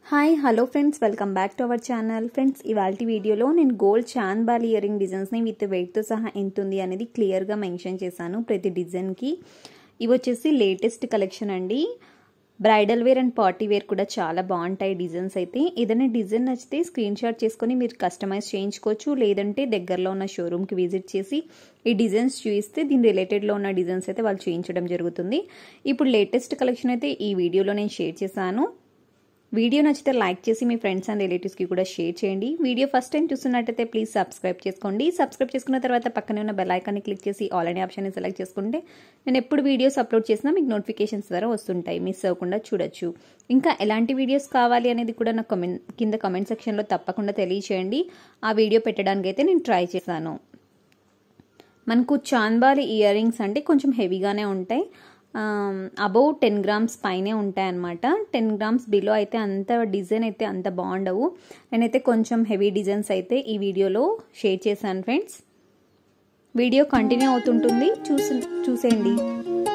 hi hello friends welcome back to our channel friends ఇవాళ వీడియోలో నేను gold chand bali earring డిజైన్స్ని విత్ వెయిట్తో సహా ఎంత ఉంది అనేది క్లియర్గా మెన్షన్ చేశాను ప్రతి డిజైన్కి ఇవి వచ్చేసి లేటెస్ట్ కలెక్షన్ అండి bridal wear and party wear కూడా చాలా బాగుంటాయి డిజైన్స్ అయితే ఏదైనా డిజైన్ నచ్చితే స్క్రీన్ షాట్ చేసుకొని మీరు కస్టమైజ్ చేయించుకోవచ్చు లేదంటే దగ్గరలో ఉన్న షోరూమ్కి విజిట్ చేసి ఈ డిజైన్స్ చూపిస్తే దీని రిలేటెడ్లో ఉన్న డిజైన్స్ అయితే వాళ్ళు చేయించడం జరుగుతుంది ఇప్పుడు లేటెస్ట్ కలెక్షన్ అయితే ఈ వీడియోలో నేను షేర్ చేశాను వీడియో నచ్చితే లైక్ చేసి మీ ఫ్రెండ్స్ అండ్ రిలేటివ్స్కి కూడా షేర్ చేయండి వీడియో ఫస్ట్ టైం చూస్తున్నట్టయితే ప్లీజ్ సబ్స్క్రైబ్ చేసుకోండి సబ్స్క్రైబ్ చేసుకున్న తర్వాత పక్కనే ఉన్న బెల్ ఐకాన్ని క్లిక్ చేసి ఆల్ అనే ఆప్షన్ని సెలెక్ట్ చేసుకుంటే నేను ఎప్పుడు వీడియోస్ అప్లోడ్ చేసినా మీకు నోటిఫికేషన్స్ ద్వారా వస్తుంటాయి మిస్ అవ్వకుండా చూడొచ్చు ఇంకా ఎలాంటి వీడియోస్ కావాలి అనేది కూడా నాకు కమెంట్ కింద కమెంట్ సెక్షన్లో తప్పకుండా తెలియచేయండి ఆ వీడియో పెట్టడానికి అయితే నేను ట్రై చేశాను మనకు చాంబాలి ఇయర్ రింగ్స్ అంటే కొంచెం హెవీగానే ఉంటాయి అబౌవ్ టెన్ గ్రామ్స్ పైనే ఉంటాయన్నమాట టెన్ గ్రామ్స్ బిలో అయితే అంత డిజైన్ అయితే అంత బాగుండవు నేనైతే కొంచెం హెవీ డిజైన్స్ అయితే ఈ వీడియోలో షేర్ చేశాను ఫ్రెండ్స్ వీడియో కంటిన్యూ అవుతుంటుంది చూసి చూసేయండి